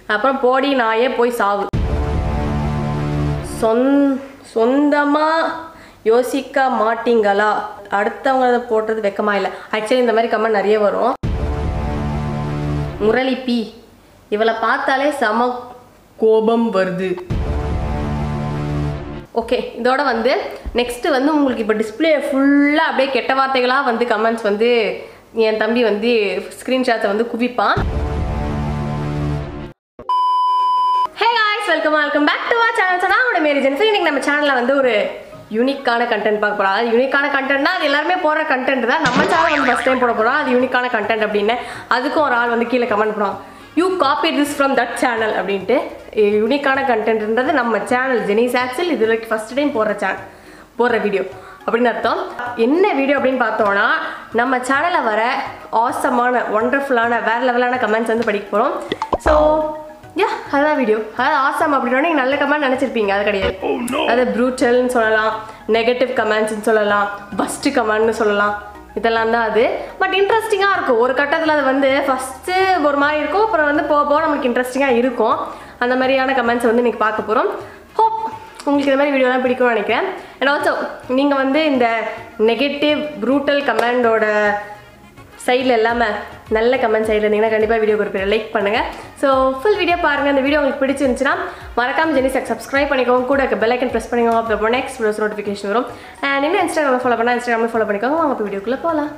அப்புறம் போடி நாயே போய் சாவு சொந் சொந்தமாக யோசிக்க மாட்டீங்களா அடுத்தவங்க போடுறது வெக்கமா இல்லை ஆக்சுவலி இந்த மாதிரி கமெண்ட் நிறைய வரும் முரளி பி இவளை பார்த்தாலே செம கோபம் வருது ஓகே இதோட வந்து நெக்ஸ்ட் வந்து உங்களுக்கு இப்போ டிஸ்பிளே ஃபுல்லாக அப்படியே கெட்ட வார்த்தைகளாக வந்து கமெண்ட்ஸ் வந்து என் தம்பி வந்து ஸ்க்ரீன்ஷாட்ஸை வந்து குவிப்பான் hey guys welcome welcome back to our channel நான் உங்களோட மேரி ஜென்ஸ் இன்னைக்கு நம்ம சேனலில் வந்து ஒரு யூனிக்கான கண்டென்ட் பார்க்க போகிறோம் அதாவது யூனிக்கான கண்டென்ட்னா அது எல்லாருமே போடுற கண்டென்ட் தான் நம்ம சேனல் வந்து ஃபஸ்ட் டைம் போட போகிறோம் அது யூனிக்கான கண்டென்ட் அப்படின்னு அதுக்கும் ஒரு ஆள் வந்து கீழே கமெண்ட் பண்ணுவாங்க you copy this from that channel அப்படின்ட்டு யூனிக்கான கண்டென்ட்ன்றது நம்ம சேனல் ஜெனிஸ் ஆக்சல் இது வரைக்கும் ஃபஸ்ட் டைம் போடுற சேனல் போடுற வீடியோ அப்படின்னு அர்த்தம் என்ன வீடியோ அப்படின்னு பார்த்தோம்னா நம்ம சேனலில் வர ஆசமான ஒண்டர்ஃபுல்லான வேற லெவலான கமெண்ட்ஸ் வந்து படிக்க போகிறோம் ஸோ யா அதுதான் வீடியோ அதாவது ஆசம் அப்படின்னா நீங்கள் நல்ல கமெண்ட் நினச்சிருப்பீங்க அது கிடையாது அது ப்ரூட்டல்னு சொல்லலாம் நெகட்டிவ் கமெண்ட்ஸ்னு சொல்லலாம் பஸ்ட்டு கமெண்ட்னு சொல்லலாம் இதெல்லாம் தான் அது பட் இன்ட்ரெஸ்டிங்காக இருக்கும் ஒரு கட்டத்தில் அது வந்து ஃபஸ்ட்டு ஒரு மாதிரி இருக்கும் அப்புறம் வந்து போக போக நமக்கு இன்ட்ரெஸ்டிங்காக இருக்கும் அந்த மாதிரியான கமெண்ட்ஸ் வந்து இன்றைக்கி பார்க்க போகிறோம் ஹோப் உங்களுக்கு இந்த மாதிரி வீடியோலாம் பிடிக்கும்னு நினைக்கிறேன் அண்ட் ஆல்சோ நீங்கள் வந்து இந்த நெகட்டிவ் ப்ரூட்டல் கமெண்டோட சைடில் இல்லாமல் நல்ல கமெண்ட் சைடில் இருந்தீங்கன்னா கண்டிப்பாக வீடியோ ஒரு லைக் பண்ணுங்கள் ஸோ ஃபுல் வீடியோ பாருங்கள் இந்த வீடியோ உங்களுக்கு பிடிச்சிருந்துச்சுன்னா மறக்காம ஜெனிசக் சப்ஸ்கிரைப் பண்ணிக்கோங்க கூட பெல் ஐக்கன் ப்ரெஸ் பண்ணிக்கோங்க அப்போ நெக்ஸ்ட் வீடியோஸ் நோட்டிஃபிகேஷன் வரும் அண்ட் இன்னும் இன்ஸ்டாகிராமில் ஃபாலோ பண்ணால் இன்ஸ்டாகிராமில் ஃபாலோ பண்ணிக்கோங்க வாங்க இப்போ வீடியோக்குள்ளே போகலாம்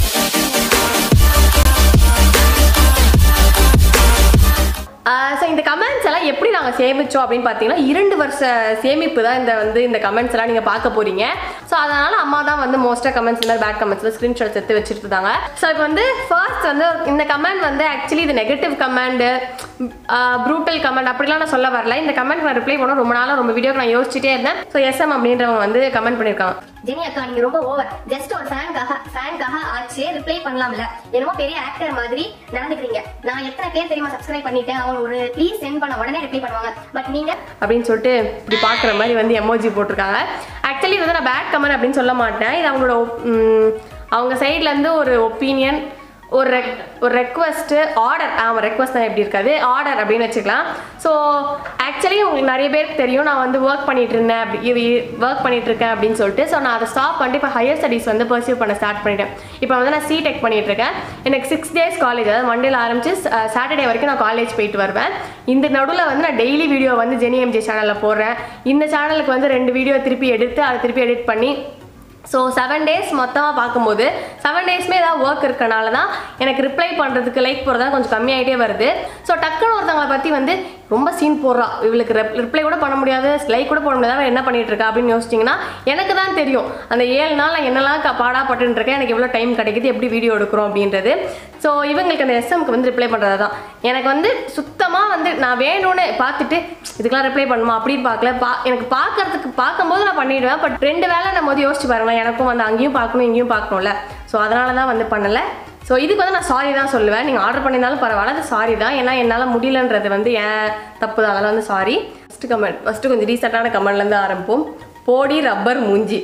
ஸோ இந்த கமெண்ட்ஸ் எல்லாம் எப்படி நாங்கள் சேமிச்சோம் அப்படின்னு பார்த்தீங்கன்னா இரண்டு வருஷ சேமிப்பு தான் இந்த வந்து இந்த கமெண்ட்ஸ் எல்லாம் நீங்கள் பார்க்க போறீங்க ஸோ அதனால அம்மா தான் வந்து மோஸ்ட்டாக கமெண்ட்ஸ் இந்த பேட் கமெண்ட்ஸில் ஸ்க்ரீன்ஷாட்ஸ் எடுத்து வச்சுட்டு இருந்தாங்க ஸோ இப்போ வந்து ஃபர்ஸ்ட் வந்து இந்த கமெண்ட் வந்து ஆக்சுவலி இது நெகட்டிவ் கமெண்டு ப்ரூட்டல் கமெண்ட் அப்படிலாம் நான் சொல்ல வரல இந்த கமெண்ட் நான் ரிப்ளை பண்ண ரொம்ப நாளாக ரொம்ப வீடியோக்கு நான் யோசிச்சுட்டே இருந்தேன் ஸோ எஸ்எம் அப்படின்றவங்க வந்து கமெண்ட் பண்ணியிருக்காங்க ஜெனி அக்கா நீங்க ரொம்ப ஓவர் ஜஸ்ட் ஒரு ஃபேனுக்காக ஃபேனுக்காக ஆச்சு ரிப்ளை பண்ணலாம்ல என்னமோ பெரிய ஆக்டர் மாதிரி நடந்துக்கிறீங்க நான் எத்தனை பேர் தெரியுமா சப்ஸ்கிரைப் பண்ணிட்டேன் அவங்க ஒரு ப்ளீஸ் சென்ட் பண்ண உடனே ரிப்ளை பண்ணுவாங்க பட் நீங்க அப்படின்னு சொல்லிட்டு இப்படி பார்க்குற மாதிரி வந்து எமோஜி போட்டிருக்காங்க ஆக்சுவலி வந்து நான் பேட் கமெண்ட் அப்படின்னு சொல்ல மாட்டேன் இது அவங்களோட op- ம், அவங்க சைட்லேருந்து ஒரு ஒப்பீனியன் ஒரு ரெக் ஒரு ரெக்வஸ்ட்டு ஆர்டர் ஆமாம் ரெக்வஸ்ட் தான் எப்படி இருக்காது ஆர்டர் அப்படின்னு வச்சுக்கலாம் ஸோ ஆக்சுவலி உங்களுக்கு நிறைய பேருக்கு தெரியும் நான் வந்து ஒர்க் பண்ணிட்டு இருந்தேன் அப்படி ஒர்க் பண்ணிட்டு இருக்கேன் அப்படின்னு சொல்லிட்டு ஸோ நான் அதை ஸ்டாப் பண்ணிட்டு இப்போ ஹையர் ஸ்டடீஸ் வந்து பர்சியூ பண்ண ஸ்டார்ட் பண்ணிட்டேன் இப்போ வந்து நான் சி டெக் பண்ணிட்டு இருக்கேன் எனக்கு சிக்ஸ் டேஸ் காலேஜ் அதாவது மண்டேல ஆரம்பிச்சு சாட்டர்டே வரைக்கும் நான் காலேஜ் போயிட்டு வருவேன் இந்த நடுவில் வந்து நான் டெய்லி வீடியோ வந்து ஜெனி எம்ஜே சேனலில் போடுறேன் இந்த சேனலுக்கு வந்து ரெண்டு வீடியோ திருப்பி எடுத்து அதை திருப்பி எடிட் பண்ணி ஸோ செவன் டேஸ் மொத்தமாக பார்க்கும்போது செவன் டேஸ்மே ஏதாவது ஒர்க் இருக்கனால தான் எனக்கு ரிப்ளை பண்ணுறதுக்கு லைக் போடுறதா கொஞ்சம் கம்மியாயிட்டே வருது ஸோ டக்குன்னு ஒருத்தவங்களை பற்றி வந்து ரொம்ப சீன் போடுறா இவளுக்கு ரிப்ளை கூட பண்ண முடியாது லைக் கூட போட முடியாது அவ என்ன பண்ணிட்டு இருக்கா அப்படின்னு யோசிச்சிங்கன்னா எனக்கு தான் தெரியும் அந்த ஏழு நாள் நான் என்னெல்லாம் க- பாடாப்பட்டுன்னு இருக்கேன் எனக்கு எவ்வளோ டைம் கிடைக்குது எப்படி வீடியோ எடுக்கிறோம் அப்படின்றது ஸோ இவங்களுக்கு அந்த எஸ்எம்க்கு வந்து ரிப்ளை பண்ணுறது தான் எனக்கு வந்து சுத்தமாக வந்து நான் வேணும்னு பார்த்துட்டு இதுக்கெல்லாம் ரிப்ளை பண்ணுமா அப்படின்னு பார்க்கல பா எனக்கு பார்க்கறதுக்கு பார்க்கும்போது நான் பண்ணிடுவேன் பட் ரெண்டு வேளை நம்ம வந்து யோசிச்சு பாருங்களேன் எனக்கும் வந்து அங்கேயும் பார்க்கணும் இங்கேயும் பார்க்கணும்ல ஸோ அதனால தான் வந்து பண்ணலை ஸோ இதுக்கு வந்து நான் சாரி தான் சொல்லுவேன் நீங்கள் ஆர்டர் பண்ணியிருந்தாலும் பரவாயில்ல அது சாரி தான் ஏன்னா என்னால் முடியலன்றது வந்து ஏன் தப்பு தான் அதெல்லாம் வந்து சாரி ஃபஸ்ட்டு கமெண்ட் ஃபஸ்ட்டு கொஞ்சம் ரீசெண்டான கமெண்ட்லேருந்து ஆரம்பிப்போம் போடி ரப்பர் மூஞ்சி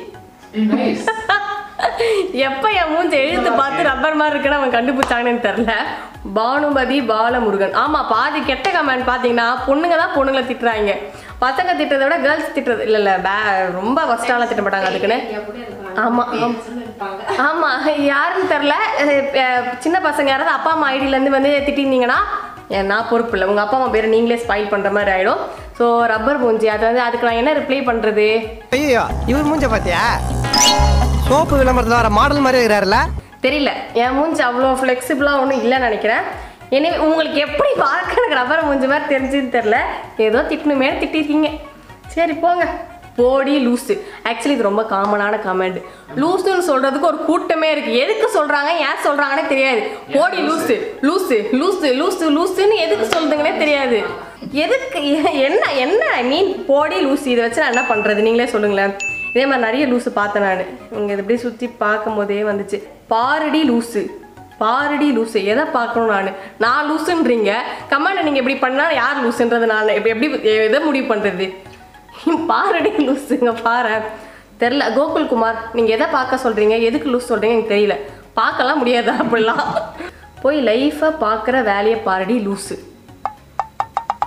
எப்போ என் மூஞ்சி எழுத்து பார்த்து ரப்பர் மாதிரி இருக்குன்னு அவன் கண்டுபிடிச்சாங்கன்னு தெரில பானுமதி பாலமுருகன் ஆமாம் பாதி கெட்ட கமெண்ட் பார்த்தீங்கன்னா பொண்ணுங்க தான் பொண்ணுங்களை திட்டுறாங்க பசங்க திட்டுறதை விட கேர்ள்ஸ் திட்டுறது இல்லை இல்லை பே ரொம்ப ஃபஸ்ட்டாலாம் திட்ட மாட்டாங்க அதுக்குன்னு ஆமாம் ஆமாம் ஆமாம் யாருன்னு தெரில சின்ன பசங்க யாராவது அப்பா அம்மா ஐடியிலேருந்து வந்து திட்டிருந்தீங்கன்னா ஏன் நான் பொறுப்பு இல்லை உங்கள் அப்பா அம்மா பேரை நீங்களே ஸ்பைல் பண்ணுற மாதிரி ஆகிடும் ஸோ ரப்பர் மூஞ்சி அது வந்து அதுக்கு நான் என்ன ரிப்ளை பண்ணுறது ஐயோ இவர் மூஞ்ச பாத்தியா சோப்பு விளம்பரத்துல வர மாடல் மாதிரி இருக்கிறாருல தெரியல என் மூஞ்சி அவ்வளோ ஃப்ளெக்சிபிளாக ஒன்றும் இல்லைன்னு நினைக்கிறேன் எனவே உங்களுக்கு எப்படி பார்க்க எனக்கு ரப்பர் மூஞ்சி மாதிரி தெரிஞ்சுன்னு தெரில ஏதோ திட்டணுமே திட்டிருக்கீங்க சரி போங்க போடி லூஸு ஆக்சுவலி இது ரொம்ப காமனான கமெண்ட் லூஸுன்னு சொல்கிறதுக்கு ஒரு கூட்டமே இருக்குது எதுக்கு சொல்கிறாங்க ஏன் சொல்கிறாங்கன்னே தெரியாது போடி லூஸு லூஸு லூஸு லூஸு லூஸுன்னு எதுக்கு சொல்லுதுங்கன்னே தெரியாது எதுக்கு எ- என்ன என்ன ஐ மீன் போடி லூஸு இதை வச்சு நான் என்ன பண்ணுறது நீங்களே சொல்லுங்களேன் இதே மாதிரி நிறைய லூஸு பார்த்தேன் நான் இங்கே இப்படி சுற்றி பார்க்கும் போதே வந்துச்சு பாரடி லூஸு பாரடி லூஸு எதை பார்க்கணும் நான் நான் லூஸுன்றீங்க கமெண்ட் நீங்கள் இப்படி பண்ணால் யார் லூஸுன்றது நான் எப்படி எப்படி எதை முடிவு பண்ணுறது பாரடி லூஸுங்க பாரு தெரில கோகுல் குமார் நீங்கள் எதை பார்க்க சொல்கிறீங்க எதுக்கு லூஸ் சொல்கிறீங்க எனக்கு தெரியல பார்க்கலாம் முடியாது அப்படிலாம் போய் லைஃப்பை பார்க்குற வேலையை பாரடி லூஸு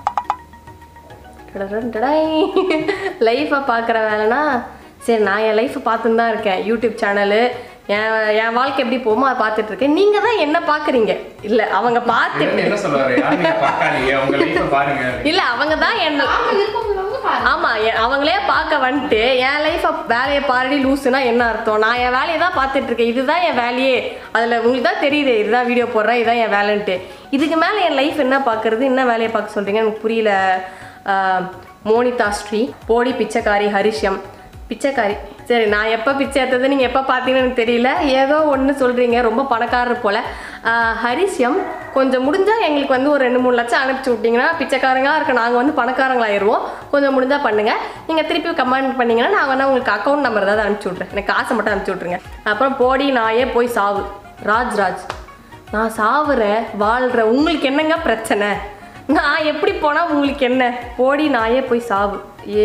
லைஃப்பை பார்க்குற வேலைனா சரி நான் என் லைஃப்பை பார்த்துன்னு தான் இருக்கேன் யூடியூப் சேனலு என் என் வாழ்க்கை எப்படி போகுமோ அதை பார்த்துட்டு இருக்கேன் நீங்கள் தான் என்ன பார்க்குறீங்க இல்லை அவங்க பார்த்துட்டு இவரு என்ன சொல்லுவாரு யாரும் நீங்க பார்க்காதீங்க உங்க லைஃப்பை பாருங்க இல்லை அவங்க தான் என்ன ஆமா எ- அவங்களே பார்க்க வந்துட்டு என் லைஃப் வேலையை பாருடி லூசுனா என்ன அர்த்தம் நான் என் வேலையை தான் பார்த்துட்டு இருக்கேன் இதுதான் என் வேலையே அதில் உங்களுக்கு தான் தெரியுது இதுதான் வீடியோ போடுறேன் இதுதான் என் வேலைன்ட்டு இதுக்கு மேலே என் லைஃப் என்ன பார்க்கறது என்ன வேலையை பார்க்க சொல்றீங்க எனக்கு புரியல ஆஹ், மோனிதா ஸ்ரீ போடி பிச்சைக்காரி ஹரிஷ்யம் பிச்சைக்காரி சரி நான் எப்போ பிச்சை எடுத்தது நீங்கள் எப்போ பார்த்தீங்கன்னு எனக்கு தெரியல ஏதோ ஒன்று சொல்கிறீங்க ரொம்ப பணக்காரர் போல் ஆஹ், ஹரிஷ்யம் கொஞ்சம் முடிஞ்சால் எங்களுக்கு வந்து ஒரு ரெண்டு மூணு லட்சம் அனுப்பிச்சி விட்டிங்கன்னா பிச்சைக்காரங்களா இருக்க நாங்கள் வந்து பணக்காரங்களாயிருவோம் கொஞ்சம் முடிஞ்சால் பண்ணுங்கள் நீங்கள் திருப்பி கமெண்ட் பண்ணீங்கன்னா நான் வேணா உங்களுக்கு அக்கௌண்ட் நம்பர் ஏதாவது அனுப்பிச்சி விட்றேன் எனக்கு காசை மட்டும் அனுப்பிச்சி விட்ருங்க அப்புறம் போடி நாயே போய் சாவு ராஜ் ராஜ் நான் சாவுறேன் வாழ்கிறேன் உங்களுக்கு என்னங்க பிரச்சனை நான் எப்படி போனால் உங்களுக்கு என்ன போடி நாயே போய் சாவு ஏ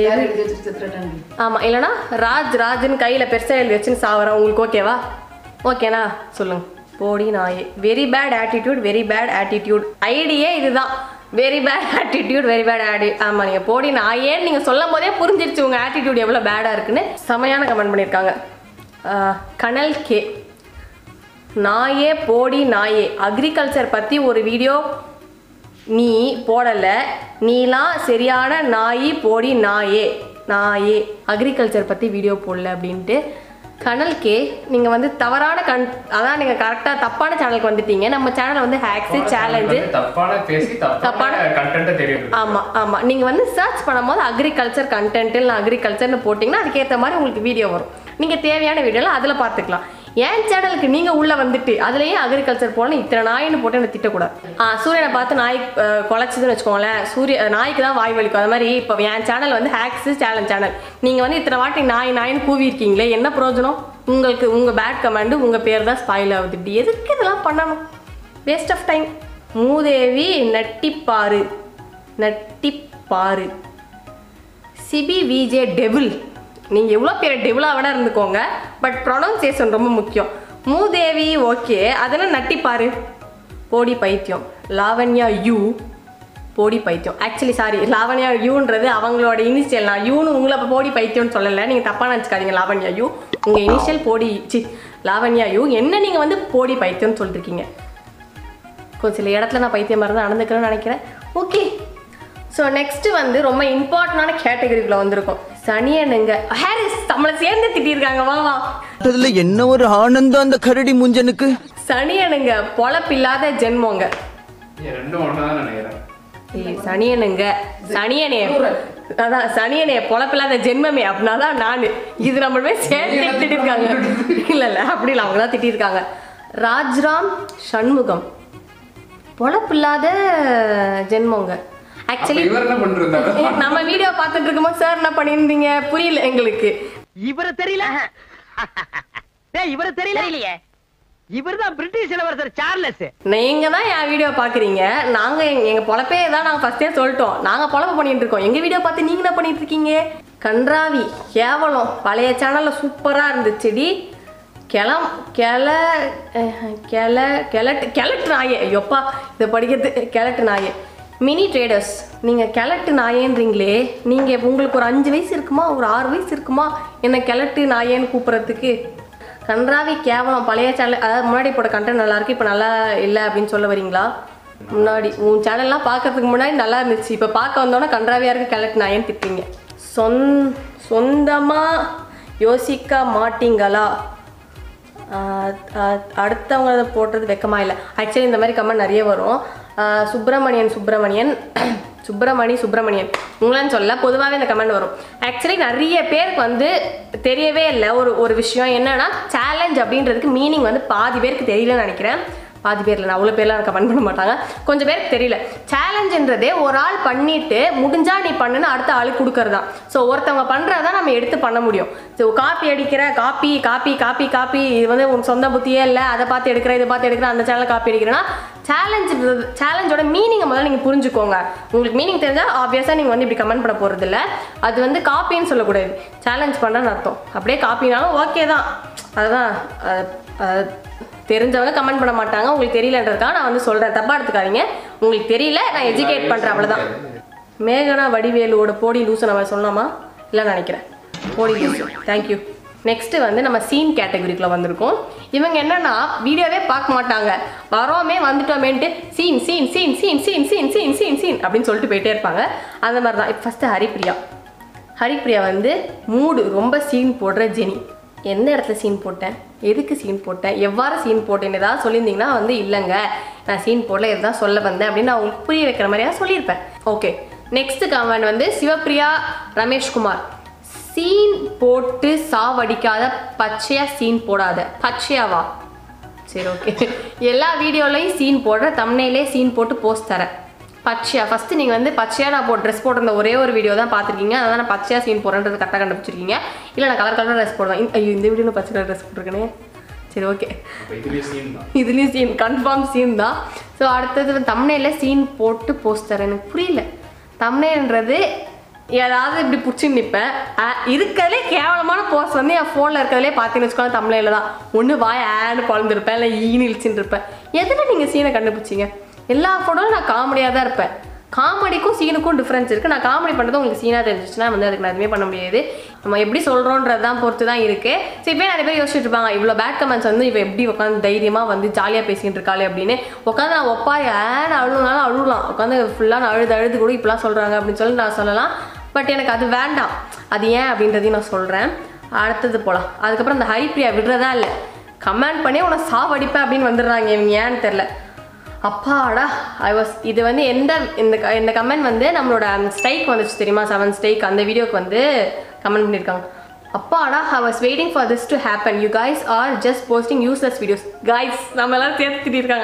ஆமா இல்லைனா ராஜ் ராஜ்னு கையில பெருசா எழுதி வச்சுன்னு சாவறேன் உங்களுக்கு ஓகேவா ஓகேனா சொல்லுங்க போடி நாயே very bad attitude very bad attitude ஐடியே இதுதான் very bad attitude very bad ஆடி ஆமா நீங்க போடி நாயேன்னு நீங்க சொல்லும் போதே புரிஞ்சிருச்சு உங்க ஆட்டிடியூட் எவ்வளவு பேடா இருக்குன்னு செமையான கமெண்ட் பண்ணியிருக்காங்க ஆஹ், கனல் கே நாயே போடி நாயே அக்ரிகல்ச்சர் பத்தி ஒரு வீடியோ நீ போடல நீலாம் சரியான நாயி போடி நாயே நாயே அக்ரிகல்ச்சர் பத்தி வீடியோ போடல அப்படின்ட்டு கனல் கே நீங்க வந்து தவறான கண் அதான் நீங்க கரெக்டா தப்பான சேனலுக்கு வந்துட்டீங்க நம்ம சேனல் வந்து ஹேக்ஸ் சேலஞ்சு வந்து தப்பான பேசி தப்பான தப்பான- கண்டென்ட் தெரியுது ஆமா ஆமா நீங்க வந்து சர்ச் பண்ணும்போது அக்ரிகல்ச்சர் கண்டென்ட் இல்லை அக்ரிகல்ச்சர்னு போட்டிங்கன்னா அதுக்கேற்ற மாதிரி உங்களுக்கு வீடியோ வரும் நீங்க தேவையான வீடியோலாம் அதுல பார்த்துக்கலாம் என் சேனலுக்கு நீங்க உள்ள வந்துட்டு அதுலயே அக்ரிகல்ச்சர் போடணும் இத்தனை நாயின்னு போட்டு எனக்கு திட்டக்கூடாது ஆ சூரியனை பார்த்து நாய் அஹ், குலைச்சதுன்னு வச்சுக்கோங்களேன் சூரிய அஹ், நாய்க்கு தான் வாய் வலிக்கும் அது மாதிரி இப்போ என் சேனல் வந்து ஹேக்ஸ் சேலஞ்ச் சேனல் நீங்க வந்து இத்தனை வாட்டி நாய் நாயின்னு கூவி இருக்கீங்களே என்ன பிரயோஜனம் உங்களுக்கு உங்க பேட் கமாண்டு உங்க பேர் தான் ஸ்பாயில் ஆகுது இப்படி எதுக்கு இதெல்லாம் பண்ணணும் வேஸ்ட் ஆஃப் டைம் மூதேவி நட்டிப்பாரு நட்டிப்பாரு சிபி விஜே டெவில் நீங்கள் எவ்வளோ பெரிய டெவிலாக வேணா இருந்துக்கோங்க பட் ப்ரொனவுன்சியேஷன் ரொம்ப முக்கியம் மூதேவி ஓகே அதெல்லாம் நட்டிப்பாரு போடி பைத்தியம் லாவண்யா யூ போடி பைத்தியம் ஆக்சுவலி சாரி லாவண்யா யூன்றது அவங்களோட இனிஷியல் நான் யூன்னு உங்களை இப்போ போடி பைத்தியம்னு சொல்லலை நீங்கள் தப்பாக நினச்சிக்காதீங்க லாவண்யா யூ உங்கள் இனிஷியல் போடி சி லாவண்யா யூ என்ன நீங்கள் வந்து போடி பைத்தியம்னு சொல்லிருக்கீங்க கொஞ்சம் சில இடத்துல நான் பைத்தியம் மாதிரி தான் நடந்துக்கிறேன்னு நினைக்கிறேன் ஓகே ஸோ நெக்ஸ்ட் வந்து ரொம்ப இம்பார்ட்டண்டான கேட்டகரிக்குள்ள வந்திருக்கும் சனியனுங்க ஹாரிஸ் நம்மளை சேர்ந்து திட்டியிருக்காங்க வா வா அதுல என்ன ஒரு ஆனந்தம் அந்த கரடி முஞ்சனுக்கு சனியனுங்க பொழப்பில்லாத ஜென்மோங்க இது ரெண்டும் ஒண்ணுதான் நினைக்கிறேன் ஏய், சனியனுங்க சனியனே அதான் சனியனே பொழப்பில்லாத ஜென்மமே அப்படின்னா தான் நான் இது நம்மளுமே சேர்ந்து திட்டிருக்காங்க இல்ல இல்ல அப்படி இல்லை அவங்க தான் திட்டிருக்காங்க ராஜ்ராம் சண்முகம் பொழப்பில்லாத ஜென்மோங்க அப்ப ஆக்சுவலி இவர் என்ன பண்ணிருந்தாரு நம்ம வீடியோ பார்த்துட்டு இருக்கும்போது சார் என்ன பண்ணியிருந்தீங்க புரியல எங்களுக்கு இவரை தெரியல டேய் இவரை தெரியல இல்லையே இவர்தான் பிரிட்டிஷ் இளவரசர் சார்லஸ் நீங்க தான் என் வீடியோ பாக்குறீங்க நாங்க எங்க- எங்க பொழப்பே தான் நாங்க ஃபர்ஸ்டே சொல்லிட்டோம் நாங்க பொழப்பு பண்ணிட்டு இருக்கோம் எங்க வீடியோ பார்த்து நீங்க என்ன பண்ணிட்டு இருக்கீங்க கன்றாவி கேவலம் பழைய சேனல்ல சூப்பரா இருந்துச்சுடி கிளம் கிள அஹ், கிள கிழட்டு கிழட்டு நாயே ஐயோப்பா இதை படிக்கிறது கிழட்டு நாயே மினி ட்ரேடர்ஸ் நீங்க கிழட்டு நாயேன்றீங்களே நீங்க உங்களுக்கு ஒரு அஞ்சு வயசு இருக்குமா ஒரு ஆறு வயசு இருக்குமா என்ன கிழட்டு நாயேன்னு கூப்பிடுறதுக்கு கன்றாவி கேவலம் பழைய சேனல் அதாவது முன்னாடி போட்ட கண்டென்ட் நல்லா இருக்கு இப்போ நல்லா இல்லை அப்படின்னு சொல்ல வரீங்களா முன்னாடி உன் சேனல்லாம் பார்க்கறதுக்கு முன்னாடி நல்லா இருந்துச்சு இப்போ பார்க்க வந்தோன்னே கன்றாவியா இருக்கு கிழட்டு நாயேன்னு திட்டுறீங்க சொந் சொந்தமாக யோசிக்க மாட்டீங்களா ஆஹ் ஆஹ் அடுத்தவங்க அதை போடுறது வெக்கமா இல்லை ஆக்சுவலி இந்த மாதிரி கமெண்ட் நிறைய வரும் ஆஹ் சுப்பிரமணியன் சுப்பிரமணியன் சுப்பிரமணி சுப்பிரமணியன் உங்களன்னு சொல்ல பொதுவாகவே இந்த கமெண்ட் வரும் ஆக்சுவலி நிறைய பேருக்கு வந்து தெரியவே இல்லை ஒரு ஒரு விஷயம் என்னன்னா சேலஞ்ச் அப்படின்றதுக்கு மீனிங் வந்து பாதி பேருக்கு தெரியலன்னு நினைக்கிறேன் பாதி பேர்ல நான் அவ்வளோ பேர்லாம் கமெண்ட் பண்ண மாட்டாங்க கொஞ்சம் பேருக்கு தெரியல சேலஞ்சுன்றதே ஒரு ஆள் பண்ணிட்டு முடிஞ்சா நீ பண்ணுன்னு அடுத்த ஆளுக்கு கொடுக்கறது தான் ஸோ ஒருத்தவங்க பண்ணுறத நம்ம எடுத்து பண்ண முடியும் ஸோ காப்பி அடிக்கிற காப்பி காப்பி காப்பி காப்பி இது வந்து உன் சொந்த புத்தியே இல்லை அதை பார்த்து எடுக்கிற இதை பார்த்து எடுக்கிற அந்த சேனல் காப்பி அடிக்கிறேன்னா சேலஞ்ச் சேலஞ்சோட மீனிங்கை முதல்ல நீங்கள் புரிஞ்சுக்கோங்க உங்களுக்கு மீனிங் தெரிஞ்சால் ஆப்வியஸாக நீங்கள் வந்து இப்படி கமெண்ட் பண்ண போகிறது இல்லை அது வந்து காப்பின்னு சொல்லக்கூடாது சேலஞ்ச் பண்ணுறேன்னு அர்த்தம் அப்படியே காப்பினாலும் ஓகே தான் அதுதான் அஹ், அஹ், தெரிஞ்சவங்க கமெண்ட் பண்ண மாட்டாங்க உங்களுக்கு தெரியலன்றதுக்காக நான் வந்து சொல்கிறேன் தப்பாக எடுத்துக்காதீங்க உங்களுக்கு தெரியல நான் எஜுகேட் பண்ணுறேன் அவ்வளோதான் மேகனா வடிவேலுவோட போடி லூசு நம்ம சொல்லலாமா இல்லை நினைக்கிறேன் போடி லூசு தேங்க்யூ நெக்ஸ்ட் வந்து நம்ம சீன் கேட்டகரிக்குள்ள வந்திருக்கோம் இவங்க என்னன்னா வீடியோவே பார்க்க மாட்டாங்க வரோமே வந்துட்டோமேன்ட்டு scene scene scene scene scene scene scene scene scene அப்படின்னு சொல்லிட்டு போயிட்டே இருப்பாங்க அந்த மாதிரி தான் இப்போ ஃபஸ்ட்டு ஹரிப்ரியா ஹரிப்ரியா வந்து மூடு ரொம்ப சீன் போடுற ஜெனி எந்த இடத்துல சீன் போட்டேன் எதுக்கு சீன் போட்டேன் எவ்வாறு சீன் போட்டேன்னு ஏதாவது சொல்லியிருந்தீங்கன்னா வந்து இல்லைங்க நான் சீன் போடல இதுதான் சொல்ல வந்தேன் அப்படின்னு நான் உங்களுக்கு புரிய வைக்கிற மாதிரியா சொல்லியிருப்பேன் ஓகே நெக்ஸ்ட் கமெண்ட் வந்து சிவப்பிரியா ரமேஷ்குமார் சீன் போட்டு சாவடிக்காத பச்சையா சீன் போடாத பச்சையாவா சரி ஓகே எல்லா வீடியோலையும் சீன் போடுற தம்னையிலே சீன் போட்டு போஸ்ட் தரேன் பச்சையா ஃபஸ்ட்டு நீங்கள் வந்து பச்சையாக நான் போட்டு ட்ரெஸ் போட்டிருந்த ஒரே ஒரு வீடியோ தான் பார்த்துருக்கீங்க அதான் நான் பச்சையாக சீன் போடுறேன்றது கரெக்டாக கண்டுபிடிச்சிருக்கீங்க இல்லை நான் கலர் கலர் ட்ரெஸ் போடுவேன் இந்த- ஐயோ இந்த வீடியோவில் பச்சை கலர் ட்ரெஸ் போட்டிருக்கேனே சரி ஓகே அப்ப இதுலயே சீன் தான் இதுலேயும் சீன் கன்ஃபார்ம் சீன் தான் ஸோ அடுத்தது தம்னையில் சீன் போட்டு போஸ்ட் தரேன் எனக்கு புரியல தம்னைன்றது ஏதாவது இப்படி பிடிச்சி நிற்பேன் இருக்கிறதுலே கேவலமான போஸ்ட் வந்து என் ஃபோனில் இருக்கிறதுலே பார்த்தீங்கன்னு வச்சுக்கோங்க தமிழில் தான் ஒன்று வாய் ஆன்னு குழந்திருப்பேன் இல்லை ஈன்னு இழிச்சின்னு இருப்பேன் எதில் நீங்கள் சீனை கண்டுபிடிச்சிங்க எல்லா ஃபோட்டோவும் நான் காமெடியாக தான் இருப்பேன் காமெடிக்கும் சீனுக்கும் டிஃப்ரென்ஸ் இருக்குது நான் காமெடி பண்ணுறது உங்களுக்கு சீனாக தெரிஞ்சிச்சுன்னா வந்து அதுக்கு நான் எதுவுமே பண்ண முடியாது நம்ம எப்படி சொல்கிறோன்றது தான் பொறுத்து தான் இருக்குது சரி இப்போ நிறைய பேர் யோசிச்சுட்டு இருப்பாங்க இவ்வளோ பேட் கமெண்ட்ஸ் வந்து இவ எப்படி உட்காந்து தைரியமாக வந்து ஜாலியாக பேசிக்கிட்டு இருக்காளே அப்படின்னு உட்காந்து நான் ஒப்பா ஏன் அழுனாலும் அழுலாம் உட்காந்து ஃபுல்லாக நான் அழுது அழுது கூட இப்படிலாம் சொல்கிறாங்க அப்படின்னு சொல்லி நான் சொல்லலாம் பட் எனக்கு அது வேண்டாம் அது ஏன் அப்படின்றதையும் நான் சொல்கிறேன் அடுத்தது போகலாம் அதுக்கப்புறம் இந்த ஹரிப்ரியா விடுறதா இல்லை கமெண்ட் பண்ணி உன்னை சாவடிப்பேன் அப்படின்னு வந்துடுறாங்க இவங்க ஏன்னு தெரில அப்பாடா ஐ வாஸ் இது வந்து எந்த இந்த க- இந்த கமெண்ட் வந்து நம்மளோட ஸ்ட்ரைக் வந்துச்சு தெரியுமா செவன் ஸ்ட்ரைக் அந்த வீடியோக்கு வந்து கமெண்ட் பண்ணியிருக்காங்க அப்பாடா I was waiting for this to happen you guys are just posting useless videos guys நம்ம எல்லாரும் சேர்த்து திட்டிருக்காங்க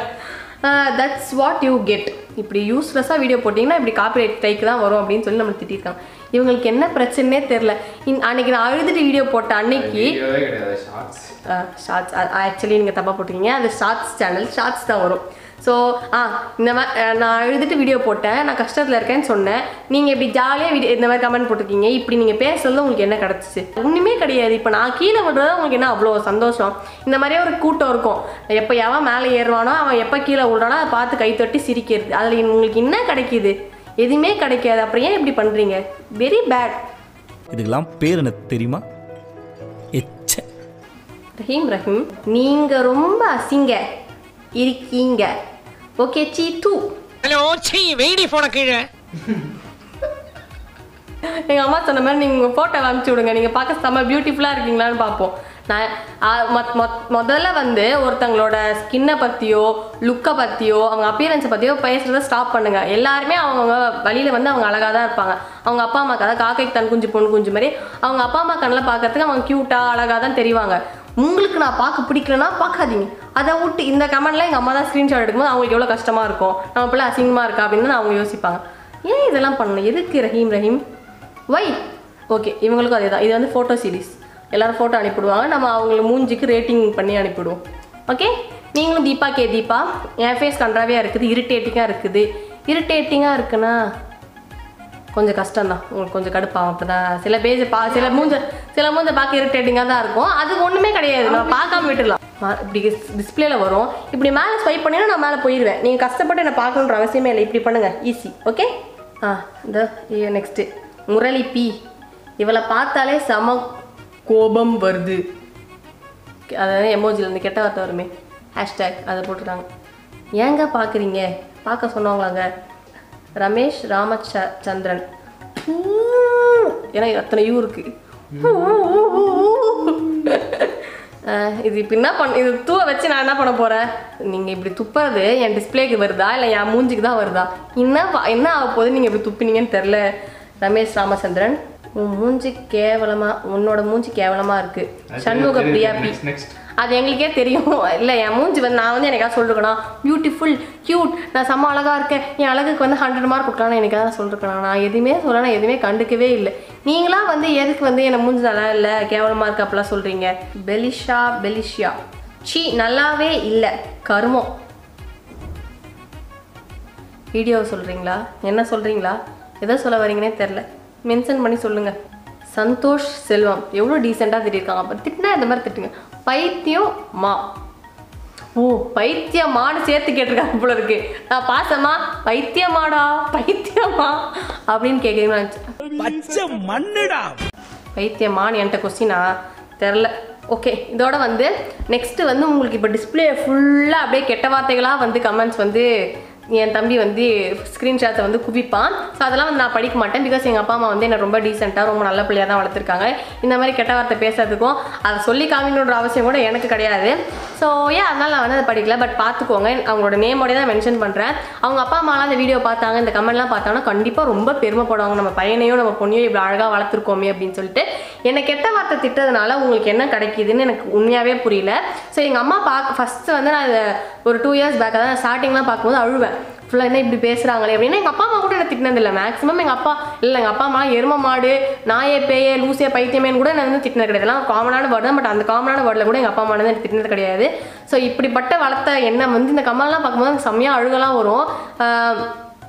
தட்ஸ் வாட் யூ கெட் இப்படி யூஸ்லெஸ்ஸாக வீடியோ போட்டிங்கன்னா இப்படி காப்பிரைட் ஸ்ட்ரைக் தான் வரும் அப்படின்னு சொல்லி நம்மளுக்கு திட்டிருக்காங்க இவங்களுக்கு என்ன பிரச்சனைனே தெரில அன்னைக்கு நான் அழுதுட்டு வீடியோ போட்ட அன்னைக்கு வீடியோவே கிடையாது ஷார்ட்ஸ் ஷார்ட்ஸ் ஆக்சுவலி நீங்கள் தப்பாக போட்டிருக்கீங்க அது ஷார்ட்ஸ் சேனல் ஷார்ட்ஸ் தான் வரும் ஸோ ஆ இந்த மாதிரி நான் எழுதிட்டு வீடியோ போட்டேன் நான் கஷ்டத்தில் இருக்கேன்னு சொன்னேன் நீங்கள் இப்படி ஜாலியாக வீடியோ இந்த மாதிரி கமெண்ட் போட்டிருக்கீங்க இப்படி நீங்கள் பேசுறது உங்களுக்கு என்ன கிடச்சிச்சு ஒன்றுமே கிடையாது இப்போ நான் கீழே விடுறது உங்களுக்கு என்ன அவ்வளோ சந்தோஷம் இந்த மாதிரியே ஒரு கூட்டம் இருக்கும் எப்போ எவன் மேலே ஏறுவானோ அவன் எப்போ கீழே விடுறானோ அதை பார்த்து கை தட்டி சிரிக்கிறது அதில் உங்களுக்கு என்ன கிடைக்குது எதுவுமே கிடைக்காது அப்புறம் ஏன் இப்படி பண்ணுறீங்க வெரி பேட் இதுக்கெல்லாம் பேர் என்ன தெரியுமா எச்ச ரஹீம் ரஹீம் நீங்க ரொம்ப அசிங்க இருக்கீங்க okay see too hello see வெயிடி போன கீழே எங்க அம்மா சொன்ன மாதிரி நீங்க உங்க போட்டோ அனுப்பிச்சு விடுங்க நீங்க பார்க்க செம்ம பியூட்டிஃபுல்லா இருக்கீங்களான்னு பார்ப்போம் நான் ஆ, மொத்- மொத்- முதல்ல வந்து ஒருத்தங்களோட ஸ்கின்னை பற்றியோ லுக்கை பற்றியோ அவங்க அப்பியரன்ஸை பற்றியோ பேசுறத ஸ்டாப் பண்ணுங்க எல்லாருமே அவங்க வழியில வந்து அவங்க அழகாக தான் இருப்பாங்க அவங்க அப்பா அம்மாக்கு அதாவது காக்கைக்கு தன் குஞ்சு பொண்ணு குஞ்சு மாதிரி அவங்க அப்பா அம்மா கண்ணில் பார்க்கறதுக்கு அவங்க க்யூட்டாக அழகாக தான் தெரிவாங்க உங்களுக்கு நான் பார்க்க பிடிக்கலன்னா பார்க்காதீங்க அதை விட்டு இந்த கமெண்ட்ல எங்கள் அம்மா தான் ஸ்க்ரீன்ஷாட் எடுக்கும்போது அவங்களுக்கு எவ்வளோ கஷ்டமாக இருக்கும் நம்ம பிள்ளை அசிங்கமாக இருக்கா அப்படின்னு அவங்க யோசிப்பாங்க ஏன் இதெல்லாம் பண்ணணும் எதுக்கு ரஹீம் ரஹீம் வை ஓகே இவங்களுக்கும் அதே தான் இது வந்து ஃபோட்டோ சீரிஸ் எல்லாரும் ஃபோட்டோ அனுப்பிவிடுவாங்க நம்ம அவங்கள மூஞ்சிக்கு ரேட்டிங் பண்ணி அனுப்பிவிடுவோம் ஓகே நீங்களும் தீபா கே தீபா என் ஃபேஸ் கன்றாவியாக இருக்குது இரிட்டேட்டிங்காக இருக்குது இரிட்டேட்டிங்காக இருக்குன்னா கொஞ்சம் கஷ்டம்தான் உங்களுக்கு கொஞ்சம் கடுப்பாகும் அப்போ தான் சில பேஜ் பா சில மூஞ்ச சில மூஞ்ச பார்க்க இரிட்டேட்டிங்காக தான் இருக்கும் அது ஒன்றுமே கிடையாது நம்ம பார்க்காம விட்டுடலாம் மா- இப்படி டிஸ்பிளேல வரும் இப்படி மேலே ஸ்வைப் பண்ணினா நான் மேலே போயிடுவேன் நீங்கள் கஷ்டப்பட்டு என்ன பார்க்கணுன்ற அவசியமே இல்லை இப்படி பண்ணுங்க ஈஸி ஓகே ஆ இந்த நெக்ஸ்ட்டு முரளி பி இவளை பார்த்தாலே செம கோபம் வருது அதாவது எமோஜியில் இந்த கெட்ட வார்த்தை வருமே ஹேஷ்டேக் அதை போட்டுருக்காங்க ஏங்க பார்க்குறீங்க பார்க்க சொன்னவங்களாங்க ரமேஷ் ராமச்ச சந்திரன் ஏன்னா அத்தனை யூ இருக்கு அஹ் இது இப்போ என்ன பண்ண இது தூவ வச்சு நான் என்ன பண்ண போகிறேன் நீங்கள் இப்படி துப்புறது என் டிஸ்பிளேக்கு வருதா இல்லை என் மூஞ்சிக்கு தான் வருதா என்ன பா- என்ன ஆக போகுது நீங்கள் இப்படி துப்பினீங்கன்னு தெரில ரமேஷ் ராமச்சந்திரன் உன் மூஞ்சி கேவலமா உன்னோட மூஞ்சி கேவலமா இருக்கு Shanmuga Priya P next next அது எங்களுக்கே தெரியும் இல்லை என் மூஞ்சி வந்து நான் வந்து எனக்காக சொல்லிருக்கணும் பியூட்டிஃபுல் க்யூட் நான் செம்ம அழகா இருக்கேன் என் அழகுக்கு வந்து ஹண்ட்ரட் மார்க் கொடுக்கலாம் எனக்காக சொல்லிருக்கணும் நான் எதுவுமே சொல்ல நான் எதுவுமே கண்டுக்கவே இல்லை நீங்களா வந்து எதுக்கு வந்து என்ன மூஞ்சி நல்லா இல்லை கேவலமா இருக்கு அப்படிலாம் சொல்றீங்க பெலிஷா பெலிஷியா ஷீ நல்லாவே இல்லை கருமம் வீடியோ சொல்றீங்களா என்ன சொல்றீங்களா எதை சொல்ல வரீங்கன்னே தெரில மென்ஷன் பண்ணி சொல்லுங்க சந்தோஷ் செல்வம் எவ்வளோ டீசெண்டாக திட்டிருக்காங்க அப்போ திட்டினா இந்த மாதிரி திட்டுங்க பைத்தியம் மா ஓ பைத்தியமானு சேர்த்து கேட்டிருக்காங்க போல இருக்கு நான் பாசமா பைத்தியமாடா பைத்தியமா அப்படின்னு கேட்குறீங்களா பச்சை மண்ணுடா பைத்தியமான்னு என்கிட்ட கொஸ்டினா தெரில ஓகே இதோட வந்து நெக்ஸ்ட் வந்து உங்களுக்கு இப்போ டிஸ்பிளே ஃபுல்லாக அப்படியே கெட்ட வார்த்தைகளாக வந்து கமெண்ட்ஸ் வந்து என் தம்பி வந்து ஸ்க்ரீன்ஷாட்ஸை வந்து குவிப்பான் ஸோ அதெல்லாம் வந்து நான் படிக்க மாட்டேன் பிகாஸ் எங்கள் அப்பா அம்மா வந்து என்னை ரொம்ப டீசெண்டாக ரொம்ப நல்ல பிள்ளையாக தான் வளர்த்துருக்காங்க இந்த மாதிரி கெட்ட வார்த்தை பேசுறதுக்கும் அதை சொல்லி காமிக்கணுன்ற அவசியம் கூட எனக்கு கிடையாது ஸோ ஏன் அதனால் நான் வந்து அதை படிக்கல பட் பார்த்துக்கோங்க அவங்களோட நேமோட தான் மென்ஷன் பண்ணுறேன் அவங்க அப்பா அம்மாலாம் இந்த வீடியோ பார்த்தாங்க இந்த கமெண்ட்லாம் பார்த்தாங்கன்னா கண்டிப்பாக ரொம்ப பெருமைப்படுவாங்க நம்ம பையனையும் நம்ம பொண்ணையும் இவ்வளோ அழகாக வளர்த்துருக்கோமே அப்படின்னு சொல்லிட்டு என்னை கெட்ட வார்த்தை திட்டதுனால உங்களுக்கு என்ன கிடைக்குதுன்னு எனக்கு உண்மையாகவே புரியல ஸோ எங்கள் அம்மா பார்க்க ஃபஸ்ட்டு வந்து நான் இதை ஒரு டூ இயர்ஸ் பேக் அதான் ஸ்டார்டிங்லாம் பார்க்கும்போது அழுவேன் ஃபுல்லாக என்ன இப்படி பேசுகிறாங்களே அப்படின்னா எங்கள் அப்பா அம்மா கூட என்ன திட்டினதில்லை மேக்ஸிமம் எங்கள் அப்பா இல்லை எங்கள் அப்பா அம்மா எரும மாடு நாயே பேயே லூசே பைத்தியமேன்னு கூட நான் வந்து திட்டினது கிடையாது எல்லாம் காமனான வேர்டு தான் பட் அந்த காமனான வேர்டில் கூட எங்கள் அப்பா அம்மா வந்து திட்டினது கிடையாது ஸோ இப்படிப்பட்ட வளர்த்த எண்ணம் வந்து இந்த கமெண்ட்லாம் பார்க்கும்போது எனக்கு செம்மையாக அழுகலாம் வரும் ஆஹ்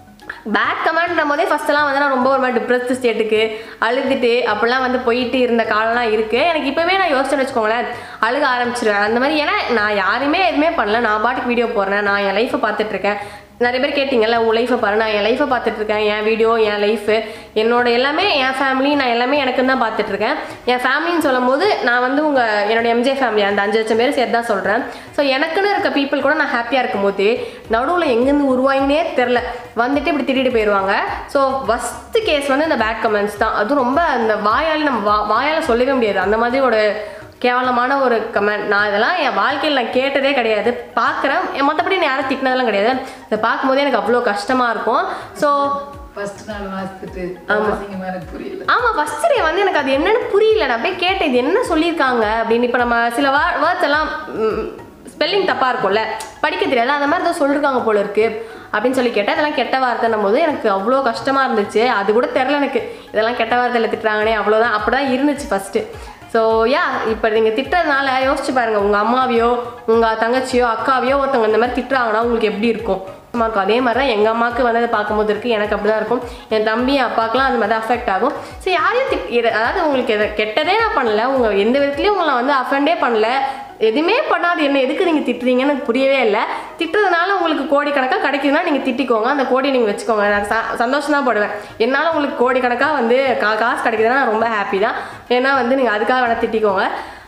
பேக் கமெண்ட்ன்ற போதே ஃபஸ்ட்டெல்லாம் வந்து நான் ரொம்ப ஒரு மாதிரி டிப்ரெஸ்ட் ஸ்டேட்டுக்கு அழுதுட்டு அப்படிலாம் வந்து போயிட்டு இருந்த காலம்லாம் இருக்குது எனக்கு இப்போவே நான் யோசிச்சேன்னு வச்சுக்கோங்களேன் அழுக ஆரம்பிச்சிருவேன் அந்த மாதிரி ஏன்னா நான் யாருமே எதுவுமே பண்ணல நான் பாட்டுக்கு வீடியோ போடுறேன் நான் என் லைஃப்பை பார்த்துட்ருக்கேன் நிறைய பேர் கேட்டிங்கல்ல உன் லைஃப்பை பாரு நான் என் லைஃப்பை பார்த்துட்ருக்கேன் என் வீடியோ என் லைஃபு என்னோட எல்லாமே என் ஃபேமிலி நான் எல்லாமே எனக்கு தான் பார்த்துட்ருக்கேன் என் ஃபேமிலின்னு சொல்லும்போது நான் வந்து உங்கள் என்னோட எம்ஜே ஃபேமிலி அந்த அஞ்சு லட்சம் பேர் சேர்த்து தான் சொல்கிறேன் ஸோ எனக்குன்னு இருக்க பீப்புள் கூட நான் ஹாப்பியாக இருக்கும்போது நடுவில் எங்கேருந்து உருவாயினே தெரில வந்துட்டு இப்படி திட்டிட்டு போயிடுவாங்க ஸோ ஃபஸ்ட்டு கேஸ் வந்து இந்த பேட் கமெண்ட்ஸ் தான் அதுவும் ரொம்ப அந்த வாயால் நம்ம வா வாயால் சொல்லவே முடியாது அந்த மாதிரி ஒரு கேவலமான ஒரு கமெண்ட் நான் இதெல்லாம் என் வாழ்க்கையில் நான் கேட்டதே கிடையாது பார்க்குறேன் மற்றபடி நான் யாரும் திட்டினதெல்லாம் கிடையாது இதை பார்க்கும்போதே எனக்கு அவ்வளோ கஷ்டமாக இருக்கும் ஸோ ஃபர்ஸ்ட் நாள் வாசித்துட்டு ஆமா. அசிங்கமா எனக்கு புரியல ஆமாம் ஃபஸ்ட் டே வந்து எனக்கு அது என்னன்னு புரியல நான் போய் கேட்டேன் இது என்ன சொல்லியிருக்காங்க அப்படின்னு இப்போ நம்ம சில வா வேர்ட்ஸ் எல்லாம் ஸ்பெல்லிங் தப்பாக இருக்கும்ல படிக்க தெரியாது அந்த மாதிரி தான் சொல்லியிருக்காங்க போல இருக்கு அப்படின்னு சொல்லி கேட்டேன் இதெல்லாம் கெட்ட வார்த்தைன்னும் போது எனக்கு அவ்வளோ கஷ்டமாக இருந்துச்சு அது கூட தெரில எனக்கு இதெல்லாம் கெட்ட வார்த்தையில் திட்டுறாங்கனே அவ்வளோதான் அப்படி தான் இருந்துச்சு ஃபஸ்ட்டு ஸோ யா இப்போ நீங்கள் திட்டுறதுனால யோசிச்சு பாருங்கள் உங்கள் அம்மாவையோ உங்கள் தங்கச்சியோ அக்காவையோ ஒருத்தவங்க இந்த மாதிரி திட்டுறாங்கன்னா உங்களுக்கு எப்படி இருக்கும் அம்மாவுக்கு அதே மாதிரி தான் எங்கள் அம்மாவுக்கு வந்து அதை பார்க்கும்போது இருக்குது எனக்கு அப்படி தான் இருக்கும் என் தம்பி என் அப்பாவுக்குலாம் அது மாதிரி தான் அஃபெக்ட் ஆகும் ஸோ யாரையும் திட் இது- அதாவது உங்களுக்கு எதை கெட்டதே நான் பண்ணல உங்கள் எந்த விதத்துலையும் உங்களை நான் வந்து அஃபெண்டே பண்ணல எதுவுமே பண்ணாது என்ன எதுக்கு நீங்கள் திட்டுறீங்கன்னு எனக்கு புரியவே இல்லை திட்டுறதுனால உங்களுக்கு கோடிக்கணக்காக கிடைக்குதுன்னா நீங்கள் திட்டிக்கோங்க அந்த கோடி நீங்கள் வச்சுக்கோங்க நான் ச சந்தோஷம் தான் படுவேன் என்னால் உங்களுக்கு கோடிக்கணக்காக வந்து கா காசு கிடைக்குதுன்னா நான் ரொம்ப ஹாப்பி தான் ஏன்னா வந்து நீங்கள் அதுக்காக வேணால் திட்டிக்கோங்க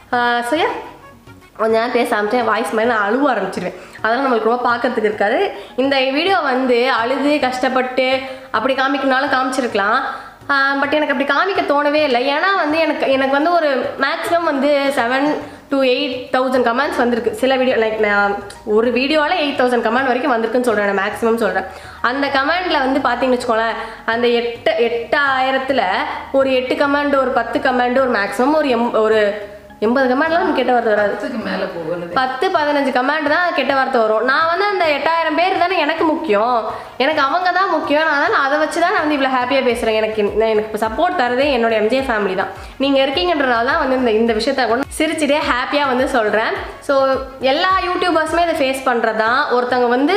ஸோ கொஞ்ச நேரம் பேச ஆரம்பிச்சேன் வாய்ஸ் மாதிரி நான் அழுவ ஆரம்பிச்சிருவேன் அதெல்லாம் நம்மளுக்கு ரொம்ப பார்க்கறதுக்கு இருக்காது இந்த வீடியோ வந்து அழுது கஷ்டப்பட்டு அப்படி காமிக்கனாலும் காமிச்சிருக்கலாம் பட் எனக்கு அப்படி காமிக்க தோணவே இல்லை ஏன்னா வந்து எனக்கு எனக்கு வந்து ஒரு மேக்ஸிமம் வந்து seven to eight thousand comments வந்திருக்கு சில வீடியோ லைக் நான் ஒரு வீடியோவில் எயிட் தௌசண்ட் கமெண்ட் வரைக்கும் வந்திருக்குன்னு சொல்கிறேன் நான் மேக்ஸிமம் சொல்கிறேன் அந்த கமெண்டில் வந்து பார்த்தீங்கன்னு வச்சுக்கோங்களேன் அந்த எட்டு எட்டாயிரத்தில் ஒரு எட்டு கமெண்ட் ஒரு பத்து கமெண்ட் ஒரு மேக்ஸிமம் ஒரு எம் ஒரு எண்பது கமெண்ட்லாம் நமக்கு கெட்ட வார்த்தை வராது பத்துக்கு மேல போகணும் பத்து பதினஞ்சு கமெண்ட் தான் கெட்ட வார்த்தை வரும் நான் வந்து அந்த எட்டாயிரம் பேர் தானே எனக்கு முக்கியம் எனக்கு அவங்க தான் முக்கியம் நான் அதனால் அதை வச்சு தான் நான் வந்து இவ்வளோ ஹாப்பியாக பேசுகிறேன் எனக்கு நான் எனக்கு இப்போ சப்போர்ட் தரதே என்னோட எம்ஜே ஃபேமிலி தான் நீங்கள் இருக்கீங்கன்றனால தான் வந்து இந்த இந்த விஷயத்த கூட சிரிச்சுட்டே ஹாப்பியாக வந்து சொல்கிறேன் ஸோ எல்லா யூடியூபர்ஸுமே இதை ஃபேஸ் பண்ணுறது தான் ஒருத்தவங்க வந்து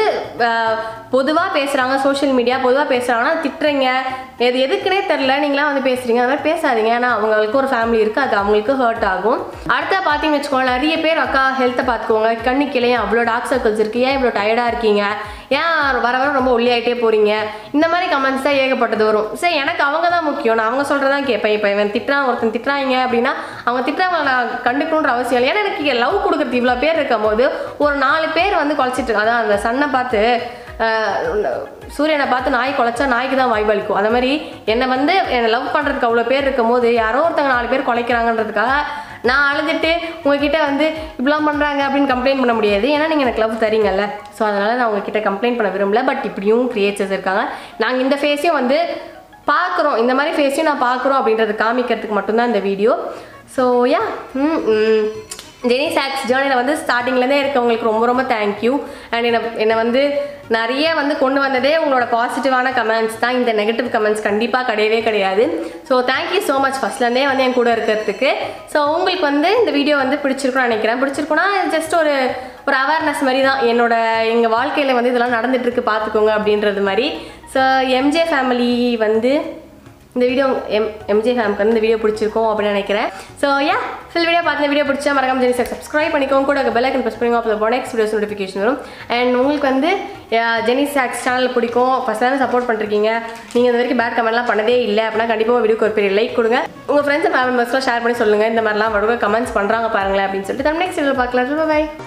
பொதுவாக பேசுகிறாங்க சோஷியல் மீடியா பொதுவாக பேசுகிறாங்கன்னா திட்டுறீங்க எது எதுக்குனே தெரில நீங்களாம் வந்து பேசுகிறீங்க அந்த மாதிரி பேசாதீங்க ஏன்னா அவங்களுக்கு ஒரு ஃபேமிலி இருக்குது அது அவங்களுக்கு ஹர்ட் ஆகும் அடுத்த பார்த்தீங்கன்னு வச்சுக்கோங்க நிறைய பேர் அக்கா ஹெல்த்தை பார்த்துக்கோங்க கண்ணு கீழே ஏன் அவ்வளோ டார்க் சர்க்கிள்ஸ் இருக்குது ஏன் இவ்வளோ டயர்டாக இருக்கீங்க ஏன் வர வர ரொம்ப ஒல்லியாயிட்டே போகிறீங்க இந்த மாதிரி கமெண்ட்ஸ் தான் ஏகப்பட்டது வரும் சரி எனக்கு அவங்க தான் முக்கியம் நான் அவங்க சொல்கிறதான் கேட்பேன் இப்போ இவன் திட்டுறான் ஒருத்தன் திட்டுறாங்க அப்படின்னா அவங்க திட்டுறவங்க நான் கண்டுக்கணுன்ற அவசியம் இல்லை ஏன்னா எனக்கு லவ் கொடுக்குறது இவ்வளோ பேர் இருக்கும் போது ஒரு நாலு பேர் வந்து குழச்சிட்டு இருக்காங்க. அதான் அந்த சன்னை பார்த்து ஆஹ், சூரியனை பார்த்து நாய் குலைச்சா நாய்க்கு தான் வாய் வலிக்கும் அந்த மாதிரி என்னை வந்து என்னை லவ் பண்ணுறதுக்கு அவ்வளோ பேர் இருக்கும் போது யாரோ ஒருத்தவங்க நாலு பேர் குலைக்கிறாங்கன்றதுக்காக நான் அழுதுட்டு உங்ககிட்ட வந்து இப்படிலாம் பண்ணுறாங்க அப்படின்னு கம்ப்ளைண்ட் பண்ண முடியாது ஏன்னா நீங்கள் எனக்கு லவ் தரீங்கல்ல ஸோ அதனால் நான் உங்ககிட்ட கம்ப்ளைண்ட் பண்ண விரும்பல பட் இப்படியும் கிரியேச்சர்ஸ் இருக்காங்க நாங்கள் இந்த ஃபேஸையும் வந்து பார்க்குறோம் இந்த மாதிரி ஃபேஸையும் நான் பார்க்குறோம் அப்படின்றது காமிக்கிறதுக்கு மட்டும்தான் இந்த வீடியோ ஸோ யா ம் ம் ஜெனி சாக்ஸ் ஜேர்னியில் வந்து ஸ்டார்டிங்லேருந்தே இருக்கவங்களுக்கு ரொம்ப ரொம்ப தேங்க்யூ அண்ட் என்னை என்னை வந்து நிறைய வந்து கொண்டு வந்ததே உங்களோட பாசிட்டிவான கமெண்ட்ஸ் தான் இந்த நெகட்டிவ் கமெண்ட்ஸ் கண்டிப்பாக கிடையவே கிடையாது ஸோ தேங்க்யூ ஸோ மச் ஃபஸ்ட்லேருந்தே வந்து என் கூட இருக்கிறதுக்கு ஸோ உங்களுக்கு வந்து இந்த வீடியோ வந்து பிடிச்சிருக்கும்னு நினைக்கிறேன் பிடிச்சிருக்குன்னா ஜஸ்ட் ஒரு ஒரு அவேர்னஸ் மாதிரி தான் என்னோட எங்கள் வாழ்க்கையில் வந்து இதெல்லாம் நடந்துட்டுருக்கு பார்த்துக்கோங்க அப்படின்றது மாதிரி ஸோ எம்ஜே ஃபேமிலி வந்து இந்த வீடியோ எம் எம்ஜே ஃபேம்க்கு வந்து இந்த வீடியோ பிடிச்சிருக்கும் அப்படின்னு நினைக்கிறேன் ஸோ யா ஃபில் வீடியோ பார்த்து இந்த வீடியோ பிடிச்சா மறக்காம ஜெனி சப்ஸ்கிரைப் பண்ணிக்கோங்க கூட பெல் ஐக்கன் ப்ரெஸ் பண்ணிக்கோ அப்போ நெக்ஸ்ட் வீடியோஸ் நோட்டிஃபிகேஷன் வரும் அண்ட் உங்களுக்கு வந்து ஜெனி சாக்ஸ் சேனல் பிடிக்கும் ஃபஸ்ட் டைம் சப்போர்ட் பண்ணிருக்கீங்க நீங்கள் இது வரைக்கும் பேட் கமெண்ட்லாம் பண்ணதே இல்லை அப்படின்னா கண்டிப்பாக வீடியோக்கு ஒரு பெரிய லைக் கொடுங்க உங்கள் ஃப்ரெண்ட்ஸ் அண்ட் ஃபேமிலி மெம்பர்ஸ்லாம் ஷேர் பண்ணி சொல்லுங்கள் இந்த மாதிரிலாம் வருவாங்க கமெண்ட்ஸ் பண்ணுறாங்க பாருங்களேன் அப்படின்னு சொல்லிட்டு நம்ம நெக்ஸ்ட் வீடியோ பார்க்கலாம் பை